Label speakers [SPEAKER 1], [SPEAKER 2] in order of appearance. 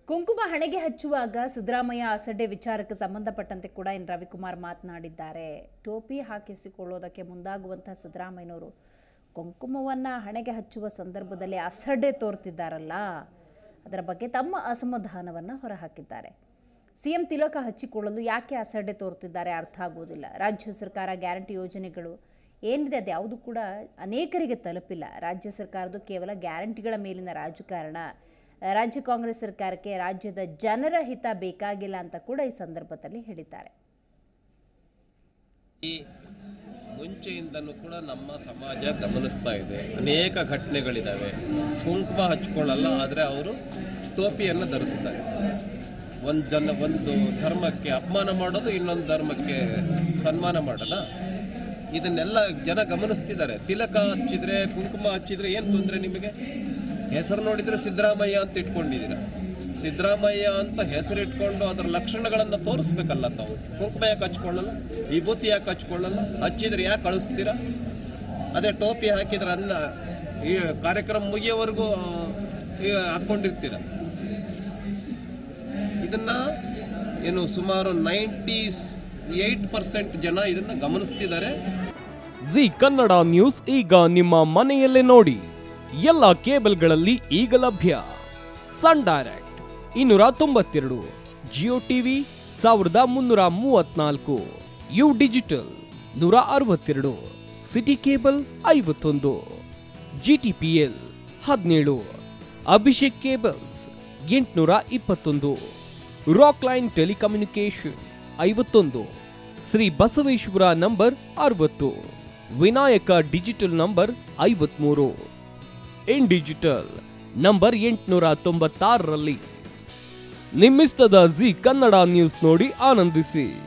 [SPEAKER 1] ಕುಂಕುಮ ಹಣೆಗೆ ಹಚ್ಚುವಾಗ ಸಿದ್ದರಾಮಯ್ಯ ಅಸಡ್ಡೆ ವಿಚಾರಕ್ಕೆ ಸಂಬಂಧಪಟ್ಟಂತೆ ಕೂಡ ಎನ್ ರವಿಕುಮಾರ್ ಮಾತನಾಡಿದ್ದಾರೆ ಟೋಪಿ ಹಾಕಿಸಿಕೊಳ್ಳೋದಕ್ಕೆ ಮುಂದಾಗುವಂತಹ ಸಿದ್ದರಾಮಯ್ಯನವರು ಕುಂಕುಮವನ್ನು ಹಣೆಗೆ ಹಚ್ಚುವ ಸಂದರ್ಭದಲ್ಲಿ ಅಸಡ್ಡೆ ತೋರ್ತಿದ್ದಾರಲ್ಲ ಅದರ ಬಗ್ಗೆ ತಮ್ಮ ಅಸಮಾಧಾನವನ್ನು ಹೊರಹಾಕಿದ್ದಾರೆ ಸಿಎಂ ತಿಲಕ ಹಚ್ಚಿಕೊಳ್ಳಲು ಯಾಕೆ ಅಸಡ್ಡೆ ತೋರುತ್ತಿದ್ದಾರೆ ಅರ್ಥ ಆಗುವುದಿಲ್ಲ ರಾಜ್ಯ ಸರ್ಕಾರ ಗ್ಯಾರಂಟಿ ಯೋಜನೆಗಳು ಏನಿದೆ ಅದು ಯಾವುದು ಕೂಡ ಅನೇಕರಿಗೆ ತಲುಪಿಲ್ಲ ರಾಜ್ಯ ಸರ್ಕಾರದ್ದು ಕೇವಲ ಗ್ಯಾರಂಟಿಗಳ ಮೇಲಿನ ರಾಜಕಾರಣ ರಾಜ್ಯ ಕಾಂಗ್ರೆಸ್ ಸರ್ಕಾರಕ್ಕೆ ರಾಜ್ಯದ ಜನರ ಹಿತ ಬೇಕಾಗಿಲ್ಲ ಅಂತ ಕೂಡ ಈ ಸಂದರ್ಭದಲ್ಲಿ ಹೇಳಿದ್ದಾರೆ
[SPEAKER 2] ಈ ಮುಂಚೆಯಿಂದನೂ ಕೂಡ ನಮ್ಮ ಸಮಾಜ ಗಮನಿಸ್ತಾ ಇದೆ ಅನೇಕ ಘಟನೆಗಳಿದ್ದಾವೆ ಕುಂಕುಮ ಹಚ್ಕೊಳ್ಳಲ್ಲ ಆದರೆ ಅವರು ಟೋಪಿಯನ್ನು ಧರಿಸ್ತಾರೆ ಒಂದು ಜನ ಒಂದು ಧರ್ಮಕ್ಕೆ ಅಪಮಾನ ಮಾಡೋದು ಇನ್ನೊಂದು ಧರ್ಮಕ್ಕೆ ಸನ್ಮಾನ ಮಾಡೋದ ಇದನ್ನೆಲ್ಲ ಜನ ಗಮನಿಸ್ತಿದ್ದಾರೆ ತಿಲಕ ಹಚ್ಚಿದ್ರೆ ಕುಂಕುಮ ಹಚ್ಚಿದ್ರೆ ಏನು ತೊಂದರೆ ನಿಮಗೆ ಹೆಸರು ನೋಡಿದರೆ ಸಿದ್ದರಾಮಯ್ಯ ಅಂತ ಇಟ್ಕೊಂಡಿದ್ದೀರ ಸಿದ್ದರಾಮಯ್ಯ ಅಂತ ಹೆಸರಿಟ್ಕೊಂಡು ಅದರ ಲಕ್ಷಣಗಳನ್ನು ತೋರಿಸ್ಬೇಕಲ್ಲ ತಾವು ಕುಂಕುಮ ಯಾಕೆ ಹಚ್ಕೊಳ್ಳಲ್ಲ ವಿಭೂತಿ ಯಾಕೆ ಹಚ್ಕೊಳ್ಳಲ್ಲ ಹಚ್ಚಿದ್ರೆ ಯಾಕೆ ಕಳಿಸ್ತೀರಾ ಅದೇ ಟೋಪಿ ಹಾಕಿದ್ರೆ ಅನ್ನ ಈ ಕಾರ್ಯಕ್ರಮ ಮುಗಿಯೋವರೆಗೂ ಈ ಹಾಕ್ಕೊಂಡಿರ್ತೀರ ಇದನ್ನ ಏನು ಸುಮಾರು ನೈಂಟಿ ಏಯ್ಟ್ ಪರ್ಸೆಂಟ್ ಜನ ಇದನ್ನ ಗಮನಿಸ್ತಿದ್ದಾರೆ
[SPEAKER 3] ಜಿ ಕನ್ನಡ ನ್ಯೂಸ್ ಈಗ ನಿಮ್ಮ ಮನೆಯಲ್ಲೇ ನೋಡಿ ಎಲ್ಲ ಕೇಬಲ್ಗಳಲ್ಲಿ ಈಗ ಲಭ್ಯ ಸನ್ ಡೈರೆಕ್ಟ್ ಇನ್ನೂರ ತೊಂಬತ್ತೆರಡು ಜಿಯೋ ಟಿವಿ ಸಾವಿರದ ಮುನ್ನೂರ ಮೂವತ್ನಾಲ್ಕು ಯು ಡಿಜಿಟಲ್ ನೂರ ಅರವತ್ತೆರಡು ಸಿಟಿ ಕೇಬಲ್ ಐವತ್ತೊಂದು ಜಿಟಿಪಿಎಲ್ ಹದಿನೇಳು ಅಭಿಷೇಕ್ ಕೇಬಲ್ಸ್ ಎಂಟುನೂರ ಇಪ್ಪತ್ತೊಂದು ರಾಕ್ ಲೈನ್ ಟೆಲಿಕಮ್ಯುನಿಕೇಶನ್ ಐವತ್ತೊಂದು ಶ್ರೀ ಬಸವೇಶ್ವರ ನಂಬರ್ ಅರವತ್ತು ವಿನಾಯಕ ಡಿಜಿಟಲ್ ನಂಬರ್ ಐವತ್ಮೂರು ಇನ್ ಡಿಜಿಟಲ್ ನಂಬರ್ ಎಂಟುನೂರ ತೊಂಬತ್ತಾರರಲ್ಲಿ ನಿಮ್ಮಿಸ್ತದ ಜಿ ಕನ್ನಡ ನ್ಯೂಸ್ ನೋಡಿ ಆನಂದಿಸಿ